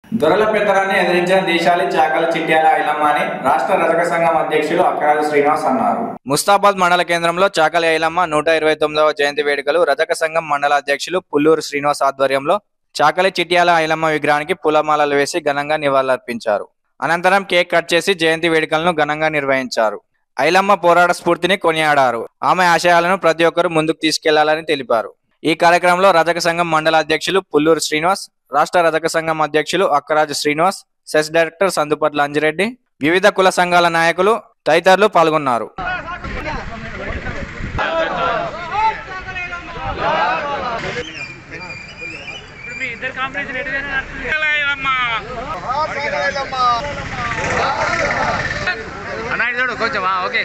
దొరల పెత్తనాన్ని ఎదిరించిన దేశాలి చాకల చిట్యాల ఐలమ్మ అని రాష్ట్ర రజక సంఘం అధ్యక్షులు అక్కరాజు శ్రీనివాస్ అన్నారు ముస్తాబాద్ మండల కేంద్రంలో చాకలి ఐలమ్మ నూట ఇరవై తొమ్మిదవ జయంతి వేడుకలు రజక సంఘం మండల అధ్యక్షులు పుల్లూరు శ్రీనివాస్ ఆధ్వర్యంలో చాకలి చిట్యాల ఐలమ్మ విగ్రహానికి పూలమాలలు వేసి ఘనంగా నివాళులర్పించారు అనంతరం కేక్ కట్ చేసి జయంతి వేడుకలను ఘనంగా నిర్వహించారు ఐలమ్మ పోరాట స్ఫూర్తిని కొనియాడారు ఆమె ఆశయాలను ప్రతి ఒక్కరూ ముందుకు తీసుకెళ్లాలని తెలిపారు ఈ కార్యక్రమంలో రజక సంఘం మండల అధ్యక్షులు పుల్లూరు శ్రీనివాస్ రాష్ట్ర రజక సంఘం అధ్యక్షులు అక్కరాజు శ్రీనివాస్ సెస్ డైరెక్టర్ సందుపట్ల అంజిరెడ్డి వివిధ కుల సంఘాల నాయకులు తదితరులు పాల్గొన్నారు అన్న ఇటు చూడు కొంచెం ఆ, ఓకే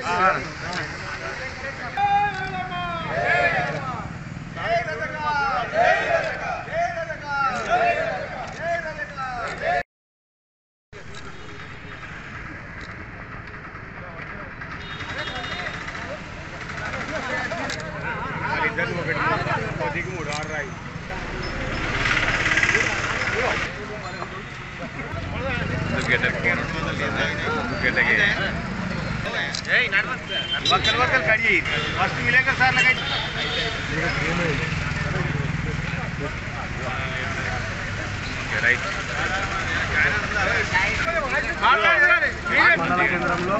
वक्कल वक्कल करिए फर्स्ट मिलेगा सर लगाइए మండల కేంద్రంలో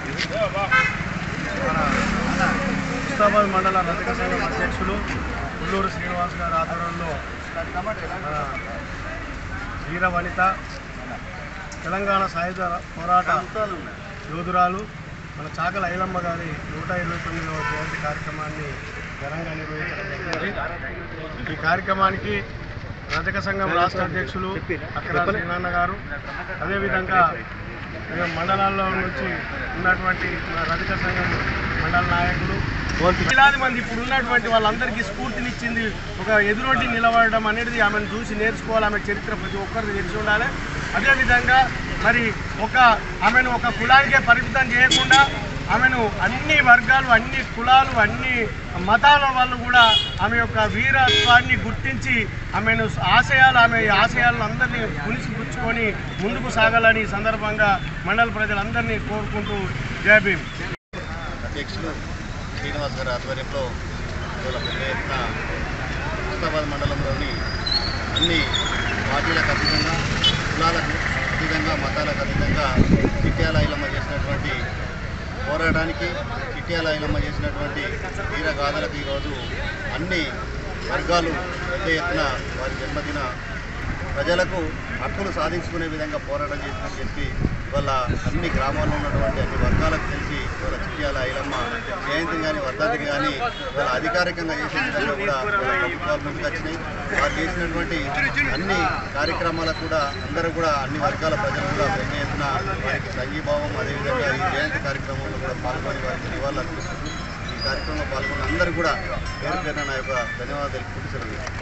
మన ముస్తాబాద్ మండల రజక సంఘం అధ్యక్షులు ఉల్లూరు శ్రీనివాస్ గారి ఆధ్వర్యంలో మన వీర వనిత తెలంగాణ సాయుధ పోరాట యోధురాలు మన చాకల ఐలమ్మ గారి నూట ఇరవై తొమ్మిదవ జయంతి కార్యక్రమాన్ని ఘనంగా నిర్వహించడం జరిగింది ఈ కార్యక్రమానికి రజక సంఘం రాష్ట్ర అధ్యక్షులు అక్కడ శ్రీనాన్న గారు అదేవిధంగా వివిధ మండలాల్లో నుంచి ఉన్నటువంటి మన రజక సంఘం మండల నాయకులు వేలాది మంది ఇప్పుడు ఉన్నటువంటి వాళ్ళందరికీ స్ఫూర్తినిచ్చింది ఒక ఎదురొడ్డి నిలబడడం అనేది ఆమెను చూసి నేర్చుకోవాలి ఆమె చరిత్ర ప్రతి ఒక్కరికి తెలిసి ఉండాలి అదేవిధంగా మరి ఒక ఆమెను ఒక కులానికే పరిమితం చేయకుండా ఆమెను అన్ని వర్గాలు అన్ని కులాలు అన్ని మతాల వాళ్ళు కూడా ఆమె యొక్క వీరత్వాన్ని గుర్తించి ఆమెను ఆశయాలు ఆమె ఆశయాలను అందరినీ పునిసిపుచ్చుకొని ముందుకు సాగాలని ఈ సందర్భంగా మండల ప్రజలందరినీ కోరుకుంటూ జై భీమ్ అధ్యక్షులు శ్రీనివాస్ గారి ఆధ్వర్యంలో ఇవాళ పెద్ద ఎత్తున ముస్తాబాద్ మండలంలోని అన్ని పార్టీలకు అతీతంగా కులాలకు అతీతంగా మతాలకు అతీతంగా చిట్యాల ఐలమ్మ చేసినటువంటి పోరాటానికి చిట్యాల ఐలమ్మ చేసినటువంటి వీరగాథలకు ఈరోజు అన్ని వర్గాలు పెద్ద ఎత్తున వారి జన్మదిన ప్రజలకు హక్కులు సాధించుకునే విధంగా పోరాటం చేసిందని చెప్పి ఇవాళ అన్ని గ్రామాల్లో ఉన్నటువంటి అన్ని వర్గాలకు తెలిసి ఇవాళ చిట్యాల ఐలమ్మ జయంతిని కానీ వర్ధంతిని కానీ ఇవాళ అధికారికంగా చేసే విధంగా కూడా ఇవాళ ప్రభుత్వాలు ముందుకు వచ్చినాయి వారు చేసినటువంటి అన్ని కార్యక్రమాలకు కూడా అందరూ కూడా అన్ని వర్గాల ప్రజలు కూడా పెద్ద ఎత్తున వారికి సంఘీభావం అదేవిధంగా ఈ జయంతి కార్యక్రమంలో కూడా పాల్గొని వారికి నివాళులు అర్పిస్తున్నారు ఈ కార్యక్రమంలో పాల్గొన్న అందరూ కూడా పేరు పేరున నా యొక్క ధన్యవాదాలు తెలుపుకుంటూ సెలవు తీసుకుంటున్నాను.